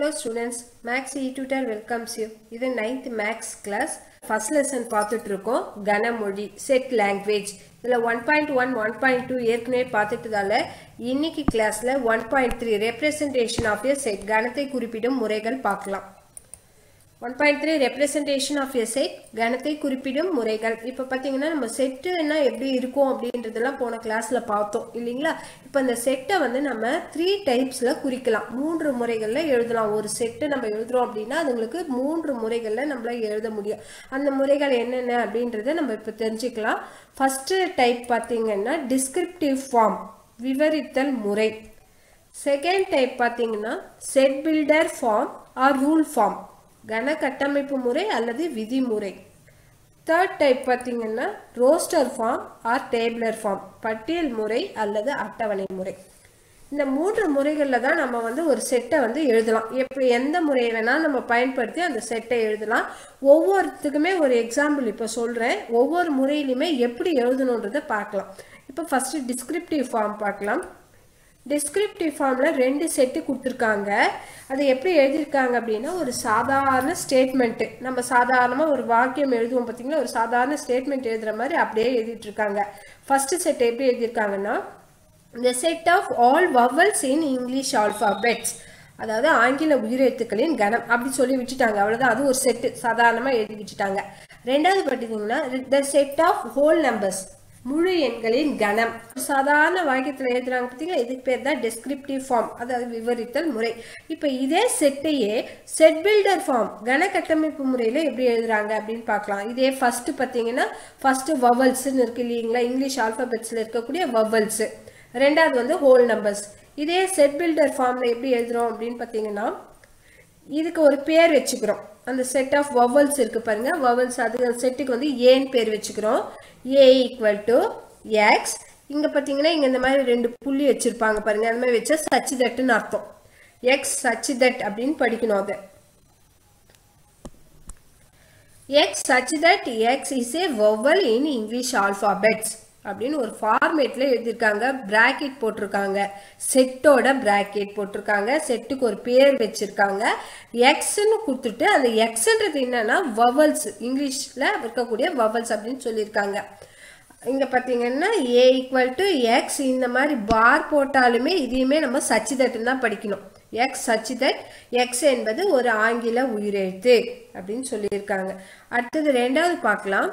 Hello students, Max e-tutor welcomes you. இது 9th Max class. First lesson பார்த்துட்டு இருக்கோம் கனமொழி செட் லாங்குவேஜ் இதில் one point one one point two ஏற்கனவே பார்த்துட்டதால இன்னைக்கு கிளாஸில் one point three representation of a set கணத்தை குறிப்பிடும் முறைகள் பார்க்கலாம் one point three representation of a set கணத்தை குறிப்பிடும் முறைகள் இப்போ பார்த்தீங்கன்னா நம்ம செட்டுன்னா எப்படி இருக்கும் அப்படின்றதெல்லாம் போன கிளாஸில் பார்த்தோம் இல்லைங்களா இப்போ இந்த செட்டை வந்து நம்ம த்ரீ டைப்ஸில் குறிக்கலாம் மூன்று முறைகளில் எழுதலாம் ஒரு செட்டு நம்ம எழுதுறோம் அப்படின்னா அதுங்களுக்கு மூன்று முறைகளில் நம்மளால் எழுத முடியும் அந்த முறைகள் என்னென்ன அப்படின்றத நம்ம இப்போ தெரிஞ்சுக்கலாம் ஃபஸ்ட்டு டைப் பார்த்தீங்கன்னா டிஸ்கிரிப்டிவ் ஃபார்ம் விவரித்தல் முறை செகண்ட் டைப் பார்த்தீங்கன்னா set builder form or rule form கன கட்டமைப்பு முறை அல்லது விதிமுறை தேர்ட் டைப் பார்த்தீங்கன்னா roster form or tabular form பட்டியல் முறை அல்லது அட்டவணை முறை இந்த மூன்று முறைகளில் தான் நம்ம வந்து ஒரு செட்டை வந்து எழுதலாம் எப்படி எந்த முறையை வேணால் நம்ம பயன்படுத்தி அந்த செட்டை எழுதலாம் ஒவ்வொருத்துக்குமே ஒரு எக்ஸாம்பிள் இப்போ சொல்கிறேன் ஒவ்வொரு முறையிலுமே எப்படி எழுதணுன்றதை பார்க்கலாம் இப்போ ஃபஸ்ட்டு டிஸ்கிரிப்டிவ் ஃபார்ம் பார்க்கலாம் டிஸ்கிரிப்டிவ் ஃபார்மில் ரெண்டு செட்டு கொடுத்துருக்காங்க அது எப்படி எழுதியிருக்காங்க அப்படின்னா ஒரு சாதாரண ஸ்டேட்மெண்ட்டு நம்ம சாதாரணமாக ஒரு வாக்கியம் எழுதுவோம் பார்த்தீங்களா ஒரு சாதாரண ஸ்டேட்மெண்ட் எழுதுகிற மாதிரி அப்படியே எழுதிட்டு இருக்காங்க ஃபஸ்ட்டு செட் எப்படி எழுதியிருக்காங்கன்னா the set of all vowels in English alphabets அதாவது ஆங்கில உயிரெழுத்துக்களின் கணம் அப்படி சொல்லி விட்டுட்டாங்க அவ்வளோதான் அது ஒரு செட்டு சாதாரணமாக எழுதி விட்டுட்டாங்க ரெண்டாவது பார்த்தீங்கன்னா the set of whole numbers முழு எண்களின் கணம் சாதாரண வாக்கியத்தில் எழுதுறாங்க பார்த்தீங்களா இதுக்கு பேர் தான் டெஸ்கிரிப்டிவ் ஃபார்ம் அதாவது விவரித்தல் முறை இப்போ இதே செட்டையே செட் பில்டர் ஃபார்ம் கன கட்டமைப்பு முறையில் எப்படி எழுதுறாங்க அப்படின்னு பார்க்கலாம் இதே ஃபர்ஸ்ட் பார்த்தீங்கன்னா ஃபர்ஸ்ட் வவல்ஸ்ன்னு இருக்கு இல்லைங்களா இங்கிலீஷ் ஆல்பபெட்ஸில் இருக்கக்கூடிய வவல்ஸு ரெண்டாவது வந்து ஹோல் நம்பர்ஸ் இதே செட் பில்டர் ஃபார்மில் எப்படி எழுதுறோம் அப்படின்னு பார்த்தீங்கன்னா இதுக்கு ஒரு பேர் வச்சுக்கிறோம் அந்த செட் ஆஃப் வவல்ஸ் இருக்கு பாருங்க வவல்ஸ் அது செட்டுக்கு வந்து ஏன் பேர் வச்சுக்கிறோம் ஏ ஈக்குவல் டு எக்ஸ் இங்கே பார்த்தீங்கன்னா இங்கே இந்த மாதிரி ரெண்டு புள்ளி வச்சுருப்பாங்க பாருங்க அந்த மாதிரி வச்சா சச்சி தட்டுன்னு அர்த்தம் எக்ஸ் சச்சி தட் அப்படின்னு படிக்கணும் அதை x such that x is a vowel in English alphabets அப்படின்னு ஒரு ஃபார்மேட்ல எழுதியிருக்காங்க பிராக்கெட் போட்டிருக்காங்க செட்டோட பிராக்கெட் போட்டிருக்காங்க செட்டுக்கு ஒரு பேர் வச்சிருக்காங்க எக்ஸ்ன்னு கொடுத்துட்டு அந்த எக்ஸ்ன்றது என்னன்னா வவல்ஸ் இங்கிலீஷ்ல இருக்கக்கூடிய வவல்ஸ் அப்படின்னு சொல்லியிருக்காங்க இங்க பாத்தீங்கன்னா ஏ ஈக்குவல் டு எக்ஸ் இந்த மாதிரி பார் போட்டாலுமே இதையுமே நம்ம சச்சிதட்டுன்னு தான் படிக்கணும் எக்ஸ் சச்சிதட் எக்ஸ் என்பது ஒரு ஆங்கில உயிரெழுத்து அப்படின்னு சொல்லியிருக்காங்க அடுத்தது ரெண்டாவது பார்க்கலாம்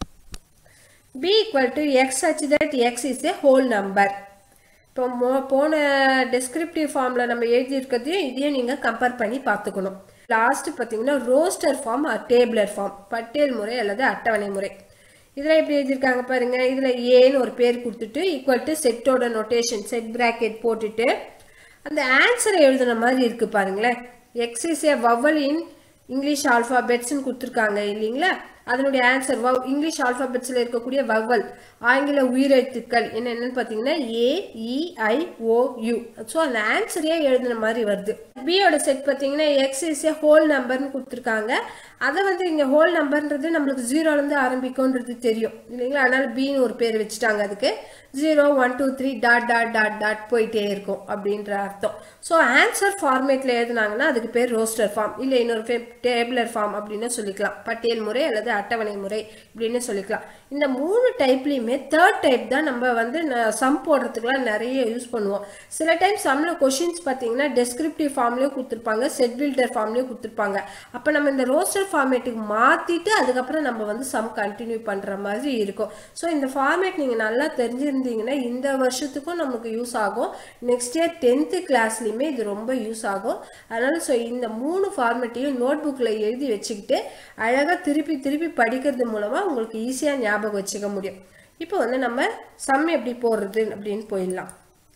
b equal to x such that x is a whole number இப்போ மோ போன டெஸ்கிரிப்டிவ் ஃபார்மில் நம்ம எழுதியிருக்கிறதையும் இதையும் நீங்கள் கம்பேர் பண்ணி பார்த்துக்கணும் லாஸ்ட் பார்த்தீங்கன்னா ரோஸ்டர் ஃபார்ம் டேபிளர் ஃபார்ம் பட்டியல் முறை அல்லது அட்டவணை முறை இதில் எப்படி எழுதியிருக்காங்க பாருங்க இதில் ஏன்னு ஒரு பேர் கொடுத்துட்டு ஈக்குவல் டு செட்டோட நொட்டேஷன் செட் பிராக்கெட் போட்டுட்டு அந்த ஆன்சரை எழுதுன மாதிரி இருக்கு பாருங்களேன் x is a vowel in English ஆல்ஃபாபெட்ஸ்னு கொடுத்துருக்காங்க இல்லைங்களா அதனுடைய ஆன்சர் வவ் இங்கிலீஷ் ஆல்ஃபாபெட்ஸில் இருக்கக்கூடிய வவ்வல் ஆங்கில உயிரெழுத்துக்கள் என்னென்னு பார்த்தீங்கன்னா ஏ இ ஐ ஓ யூ ஸோ அந்த ஆன்சரே எழுதுன மாதிரி வருது பியோட செட் பார்த்தீங்கன்னா எக்ஸ் இஸ் ஏ ஹோல் நம்பர்னு கொடுத்துருக்காங்க அதை வந்து இங்கே ஹோல் நம்பர்ன்றது நம்மளுக்கு ஜீரோலேருந்து ஆரம்பிக்கும்ன்றது தெரியும் இல்லைங்களா அதனால பின்னு ஒரு பேர் வச்சுட்டாங்க அதுக்கு zero one two three dot dot dot dot போயிட்டே இருக்கும் அப்படின்ற அர்த்தம் ஸோ ஆன்சர் ஃபார்மேட்டில் எழுதுனாங்கன்னா அதுக்கு பேர் ரோஸ்டர் ஃபார்ம் இல்லை இன்னொரு டேபிளர் ஃபார்ம் அப்படின்னு சொல்லிக்கலாம் பட்டியல் முறை அல்லது அட்டவணை முறை இப்படின்னு சொல்லிக்கலாம் இந்த மூணு டைப்லையுமே தேர்ட் டைப் தான் நம்ம வந்து சம் போடுறதுக்குலாம் நிறைய யூஸ் பண்ணுவோம் சில டைம் சம்மில் கொஷின்ஸ் பார்த்தீங்கன்னா டெஸ்கிரிப்டிவ் ஃபார்ம்லேயும் கொடுத்துருப்பாங்க செட் பில்டர் ஃபார்ம்லேயும் கொடுத்துருப்பாங்க அப்போ நம்ம இந்த ரோஸ்டர் ஃபார்மேட்டுக்கு மாற்றிட்டு அதுக்கப்புறம் நம்ம வந்து சம் கண்டினியூ பண்ணுற மாதிரி இருக்கும் ஸோ இந்த ஃபார்மேட் நீங்கள் நல்லா தெரிஞ்சிருந்தீங்கன்னா இந்த வருஷத்துக்கும் நமக்கு யூஸ் ஆகும் நெக்ஸ்ட் இயர் டென்த்து கிளாஸ்லையுமே இது ரொம்ப யூஸ் ஆகும் அதனால் ஸோ இந்த மூணு ஃபார்மேட்டையும் நோட் புக்கில் எழுதி வச்சுக்கிட்டு அழகாக திருப்பி திருப்பி படிக்கிறது மூலமாக உங்களுக்கு ஈஸியாக ஞாபகம் வச்சுக்க முடியும் இப்போ வந்து நம்ம சம் எப்படி போடுறது அப்படின்னு போயிடலாம்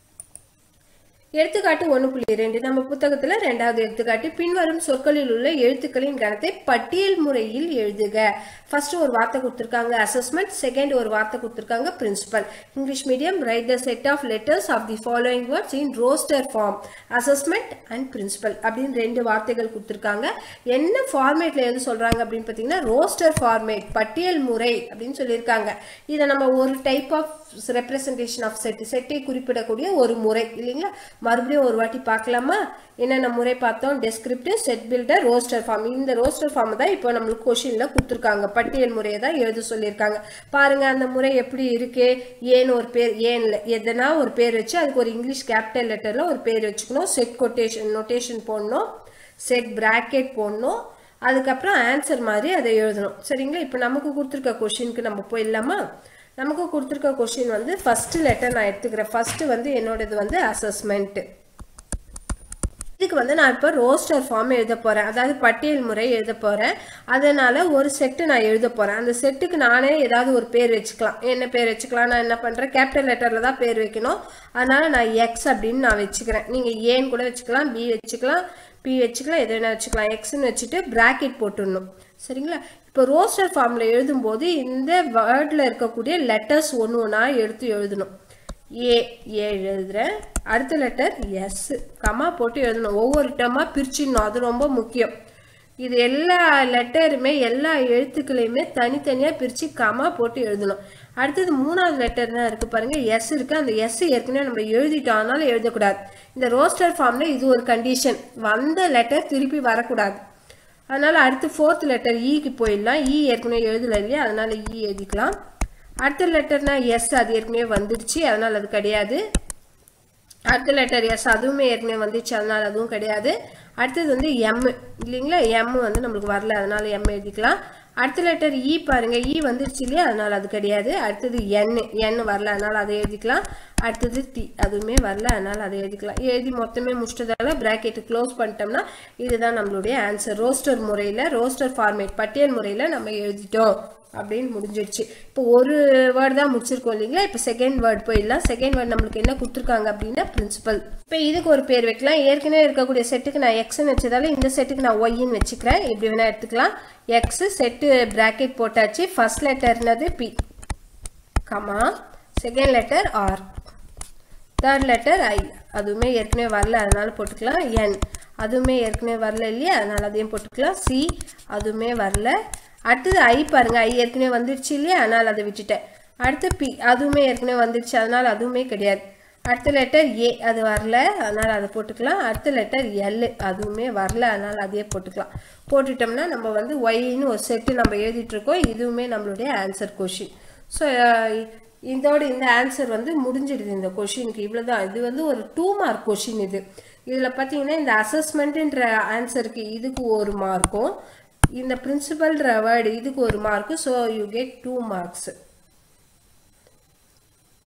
எடுத்துக்காட்டு ஒன்று புள்ளி ரெண்டு நம்ம புத்தகத்தில் ரெண்டாவது எடுத்துக்காட்டு பின்வரும் சொற்களில் உள்ள எழுத்துக்களின் கணத்தை பட்டியல் முறையில் எழுதுக ஃபர்ஸ்ட் ஒரு வார்த்தை கொடுத்துருக்காங்க அசஸ்மெண்ட் செகண்ட் ஒரு வார்த்தை கொடுத்துருக்காங்க principal English medium write the set of letters of the following words in roster form assessment and principal அப்படின்னு ரெண்டு வார்த்தைகள் கொடுத்துருக்காங்க என்ன ஃபார்மேட்ல எது சொல்றாங்க அப்படின்னு பார்த்தீங்கன்னா ரோஸ்டர் ஃபார்மேட் பட்டியல் முறை அப்படின்னு சொல்லியிருக்காங்க இதை நம்ம ஒரு type of representation of set செட்டை குறிப்பிடக்கூடிய ஒரு முறை இல்லைங்களா மறுபடியும் ஒரு வாட்டி பார்க்கலாமா என்னென்ன முறை பார்த்தோம் descriptive set builder roster form இந்த ரோஸ்டர் ஃபார்ம் தான் இப்போ நம்மளுக்கு கொஷினில் கொடுத்துருக்காங்க பட்டியல் முறையை தான் எழுத சொல்லியிருக்காங்க பாருங்க அந்த முறை எப்படி இருக்கு ஏன்னு ஒரு பேர் ஏன்ல எதனா ஒரு பேர் வச்சு அதுக்கு ஒரு இங்கிலீஷ் கேபிட்டல் லெட்டரில் ஒரு பேர் வச்சுக்கணும் செட் கொட்டேஷன் நொட்டேஷன் போடணும் செட் பிராக்கெட் போடணும் அதுக்கப்புறம் ஆன்சர் மாதிரி அதை எழுதணும் சரிங்களா இப்போ நமக்கு கொடுத்துருக்க கொஷினுக்கு நம்ம போயிடலாமா நமக்கு கொடுத்துருக்க கொஷின் வந்து ஃபர்ஸ்ட் லெட்டர் நான் எடுத்துக்கிறேன் ஃபர்ஸ்ட் வந்து என்னோடது வந்து அசஸ்மெண்ட் இதுக்கு வந்து நான் இப்போ ரோஸ்டர் ஃபார்ம் எழுத போகிறேன் அதாவது பட்டியல் முறை எழுத போகிறேன் அதனால ஒரு செட்டு நான் எழுத போகிறேன் அந்த செட்டுக்கு நானே ஏதாவது ஒரு பேர் வச்சுக்கலாம் என்ன பேர் வச்சுக்கலாம் நான் என்ன பண்ணுறேன் கேபிட்டல் லெட்டரில் தான் பேர் வைக்கணும் அதனால நான் எக்ஸ் அப்படின்னு நான் வச்சுக்கிறேன் நீங்கள் ஏன்னு கூட வச்சுக்கலாம் பி வச்சுக்கலாம் பி வச்சுக்கலாம் எது வேணா வச்சுக்கலாம் எக்ஸ்ன்னு வச்சுட்டு பிராக்கெட் போட்டுடணும் சரிங்களா இப்போ ரோஸ்டர் ஃபார்மில் எழுதும்போது இந்த வேர்டில் இருக்கக்கூடிய லெட்டர்ஸ் ஒன்று ஒன்றா எடுத்து எழுதணும் ஏ ஏ எழுதுறேன் அடுத்த லெட்டர் எஸ் கமா போட்டு எழுதணும் ஒவ்வொரு டேர்மாக பிரிச்சிடணும் அது ரொம்ப முக்கியம் இது எல்லா லெட்டருமே எல்லா எழுத்துக்களையுமே தனித்தனியாக பிரித்து கமா போட்டு எழுதணும் அடுத்தது மூணாவது லெட்டர் தான் இருக்குது பாருங்கள் எஸ் இருக்குது அந்த எஸ் ஏற்கனவே நம்ம எழுதிட்டோம் அதனால எழுதக்கூடாது இந்த ரோஸ்டர் ஃபார்மில் இது ஒரு கண்டிஷன் வந்த லெட்டர் திருப்பி வரக்கூடாது அதனால அடுத்து ஃபோர்த் லெட்டர் ஈக்கு போயிடலாம் இ ஏற்கனவே எழுதல இல்லையா அதனால இ எழுதிக்கலாம் அடுத்த லெட்டர்னா எஸ் அது ஏற்கனவே வந்துடுச்சு அதனால அது கிடையாது அடுத்த லெட்டர் எஸ் அதுவுமே ஏற்கனவே வந்துச்சு அதனால அதுவும் கிடையாது அடுத்தது வந்து எம் இல்லைங்களா எம் வந்து நம்மளுக்கு வரல அதனால எம் எழுதிக்கலாம் அடுத்த லெட்டர் இ பாருங்க இ வந்துருச்சு இல்லையா அதனால அது கிடையாது அடுத்தது என் என் வரல அதனால அதை எழுதிக்கலாம் அடுத்தது டி அதுவுமே வரல அதனால அதை எழுதிக்கலாம் எழுதி மொத்தமே முடிச்சதால பிராக்கெட் க்ளோஸ் பண்ணிட்டோம்னா இதுதான் நம்மளுடைய ஆன்சர் ரோஸ்டர் முறையில் ரோஸ்டர் ஃபார்மேட் பட்டியல் முறையில் நம்ம எழுதிட்டோம் அப்படின்னு முடிஞ்சிடுச்சு இப்போ ஒரு வேர்டு தான் முடிச்சிருக்கோம் இல்லைங்களா இப்போ செகண்ட் வேர்ட் போயிடலாம் செகண்ட் வேர்ட் நம்மளுக்கு என்ன கொடுத்துருக்காங்க அப்படின்னா பிரின்சிபல் இப்போ இதுக்கு ஒரு பேர் வைக்கலாம் ஏற்கனவே இருக்கக்கூடிய செட்டுக்கு நான் எக்ஸ்ன்னு வச்சதால இந்த செட்டுக்கு நான் ஒய்ன்னு வச்சுக்கிறேன் இப்படி வேணா எடுத்துக்கலாம் எக்ஸ் செட்டு பிராக்கெட் போட்டாச்சு ஃபர்ஸ்ட் லெட்டர்னது P comma second letter R third letter I அதுவுமே ஏற்கனவே வரல அதனால போட்டுக்கலாம் என் அதுவுமே ஏற்கனவே வரல இல்லையா அதனால அதையும் போட்டுக்கலாம் சி அதுவுமே வரல அடுத்தது ஐ பாருங்க ஐ ஏற்கனவே வந்துடுச்சு இல்லையா அதனால அதை விட்டுட்டேன் அடுத்து பி அதுவுமே ஏற்கனவே வந்துடுச்சு அதனால அதுவுமே கிடையாது அடுத்த லெட்டர் ஏ அது வரல அதனால அதை போட்டுக்கலாம் அடுத்த லெட்டர் எல் அதுவுமே வரல அதனால அதையே போட்டுக்கலாம் போட்டுட்டோம்னா நம்ம வந்து ஒய்ன்னு ஒரு செட்டு நம்ம எழுதிட்டு இருக்கோம் இதுவுமே நம்மளுடைய ஆன்சர் கொஷின் ஸோ இதோட இந்த ஆன்சர் வந்து முடிஞ்சிடுது இந்த கொஷினுக்கு இவ்வளோதான் இது வந்து ஒரு டூ மார்க் கொஷின் இது இதில் பார்த்தீங்கன்னா இந்த அசஸ்மெண்ட்டுன்ற ஆன்சருக்கு இதுக்கு ஒரு மார்க்கும் இந்த பிரின்சிபல்ன்ற வேர்டு இதுக்கு ஒரு mark so you get two marks